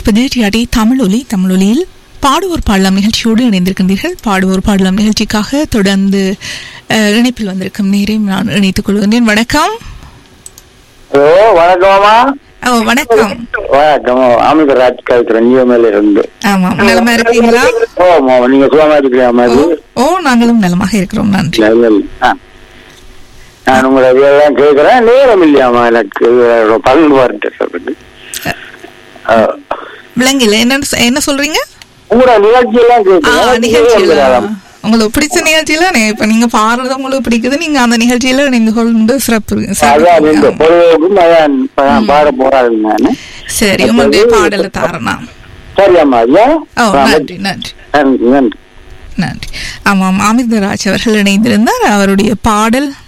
கேட்டுக்கொண்டிருப்பது டிஆடி தமிழொலி தமிழொலியில் பாடுவோர் பாடலாம் நிகழ்ச்சியோடு இணைந்திருக்கின்றீர்கள் பாடுவோர் பாடலாம் நிகழ்ச்சிக்காக தொடர்ந்து அஹ், இணைப்பில் வந்திருக்கும் நேரையும் நான் இணைத்துக் கொள்கின்றேன் வணக்கம் ஹலோ வணக்கமாமா ஓ வணக்கம் வணக்கம் அமிர்தராஜ் கழிக்கிறேன் நியூமேல இருந்து ஆமாம் நலமா இருக்கீங்களா ஓ ஆமா நீங்க சுகமா இருக்கிற ஓ, மாதிரி ஓ நாங்களும் நலமாக இருக்கிறோம் நன்றி நல்ல ஆ. நான் உங்களை இதெல்லாம் கேட்கிறேன் நேரம் இல்லையாமா எனக்கு இதோட பங்கு வரட்டு சொல்றது ஆ. விளங்கல என்ன என்ன சொல்றீங்க உங்களோட நிகழ்ச்சி எல்லாம் ஆ, கேட்கிறேன் நிகழ்ச்சியில நேரம் உங்களுக்கு பிடிச்ச நிகழ்ச்சியில நே- இப்ப நீங்க பாடுறது உங்களுக்கு பிடிக்குது நீங்க அந்த நிகழ்ச்சியில இணைந்து கொண்டு சிறப்பு அதான் இந்த சிறப்பு. பொழுதுக்கும் அதான் இப்ப நான் பாட போறாரு நானு சரி உங்களுடைய பாடலை தாரணா சரியாம்மா ஐயா ஓ நன்றி நன்றி நன்றி நன்றி நன்றி ஆமாம் அமிர்தராஜ் அவர்கள் இணைந்திருந்தார் அவருடைய பாடல்